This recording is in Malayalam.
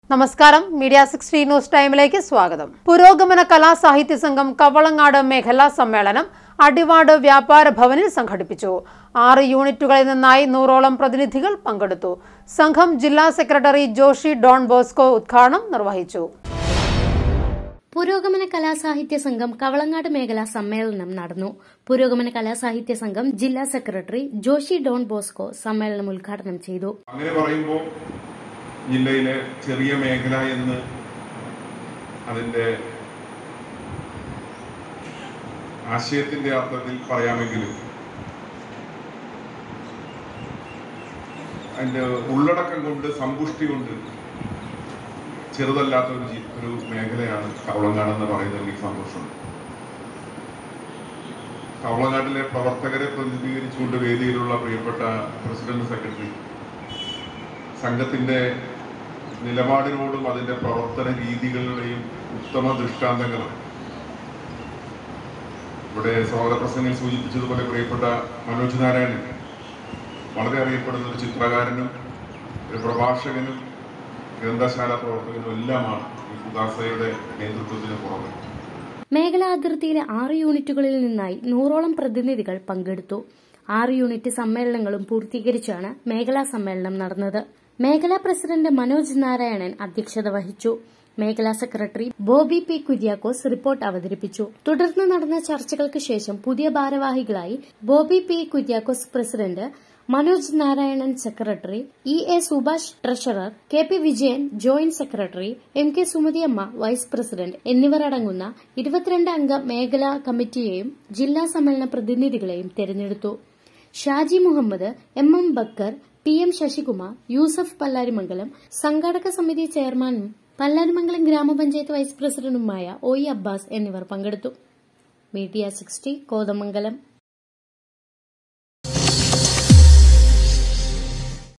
നമസ്കാരം മീഡിയ സിക്സ്റ്റി ന്യൂസ് ടൈമിലേക്ക് സ്വാഗതം പുരോഗമന കലാ സാഹിത്യ സംഘം കവളങ്ങാട് മേഖലാ സമ്മേളനം അടിവാട് വ്യാപാര ഭവനിൽ സംഘടിപ്പിച്ചു ആറ് യൂണിറ്റുകളിൽ നിന്നായി നൂറോളം പ്രതിനിധികൾ പങ്കെടുത്തു സംഘം ജില്ലാ സെക്രട്ടറി ജോഷി ഡോൺ ബോസ്കോ ഉദ്ഘാടനം നിർവഹിച്ചു പുരോഗമന കലാസാഹിത്യ സംഘം കവളങ്ങാട് മേഖലാ സമ്മേളനം നടന്നു പുരോഗമന കലാസാഹിത്യ സംഘം ജില്ലാ സെക്രട്ടറി ജോഷി ഡോൺ ബോസ്കോ സമ്മേളനം ഉദ്ഘാടനം ചെയ്തു അങ്ങനെ പറയുമ്പോൾ ജില്ലയിലെ ചെറിയ മേഖല എന്ന് അതിൻ്റെ ആശയത്തിന്റെ അർത്ഥത്തിൽ പറയാമെങ്കിലും അതിൻ്റെ ഉള്ളടക്കം കൊണ്ട് സമ്പുഷ്ടി കൊണ്ട് ചെറുതല്ലാത്ത ഒരു ജി- ഒരു മേഖലയാണ് കവളങ്ങാട് എന്ന് പറയുന്നത് എനിക്ക് സന്തോഷമുണ്ട് കവളങ്ങാട്ടിലെ പ്രവർത്തകരെ പ്രതിനിധീകരിച്ചുകൊണ്ട് വേദിയിലുള്ള പ്രിയപ്പെട്ട പ്രസിഡന്റ് സെക്രട്ടറി സംഘത്തിന്റെ നിലപാടിനോടും അതിന്റെ പ്രവർത്തന രീതികളുടെയും ഉത്തമ ദൃഷ്ടാന്തങ്ങൾ ഇവിടെ സ്വാഗത പ്രസംഗം സൂചിപ്പിച്ചതുപോലെ പ്രിയപ്പെട്ട മനോജ് നാരായണൻ വളരെ അറിയപ്പെടുന്ന ഒരു ചിത്രകാരനും ഒരു പ്രഭാഷകനും ഗ്രന്ഥശാല പ്രവർത്തകനും എല്ലാമാണ് ഈ കുദാസയുടെ നേതൃത്വത്തിന് പുറമെ മേഖലാ അതിർത്തിയിലെ ആറ് യൂണിറ്റുകളിൽ നിന്നായി നൂറോളം പ്രതിനിധികൾ പങ്കെടുത്തു ആറ് യൂണിറ്റ് സമ്മേളനങ്ങളും പൂർത്തീകരിച്ചാണ് മേഖലാ സമ്മേളനം നടന്നത് മേഖലാ പ്രസിഡന്റ് മനോജ് നാരായണൻ അധ്യക്ഷത വഹിച്ചു മേഖലാ secretary Bobby P Kuriakose report അവതരിപ്പിച്ചു തുടർന്ന് നടന്ന ചർച്ചകൾക്ക് ശേഷം പുതിയ ഭാരവാഹികളായി Bobby P Kuriakose president Manoj Narayanan secretary E A Subhash treasurer K P Vijayan joint secretary M K Sumathiamma vice president എന്നിവർ അടങ്ങുന്ന ഇരുപത്തിരണ്ട് അംഗ മേഖലാ കമ്മിറ്റിയെയും ജില്ലാ സമ്മേളന പ്രതിനിധികളെയും തെരഞ്ഞെടുത്തു Shaji Muhammad M M Bakkar P M Sasikumar Yusuf Pallarimangalam സംഘാടക സമിതി ചെയർമാനും പല്ലാരിമംഗലം ഗ്രാമപഞ്ചായത്ത് വൈസ് പ്രസിഡന്റുമായ ഒ ഇ അബ്ബാസ് എന്നിവർ പങ്കെടുത്തു മീഡിയ സിക്സ്റ്റി കോതമംഗലം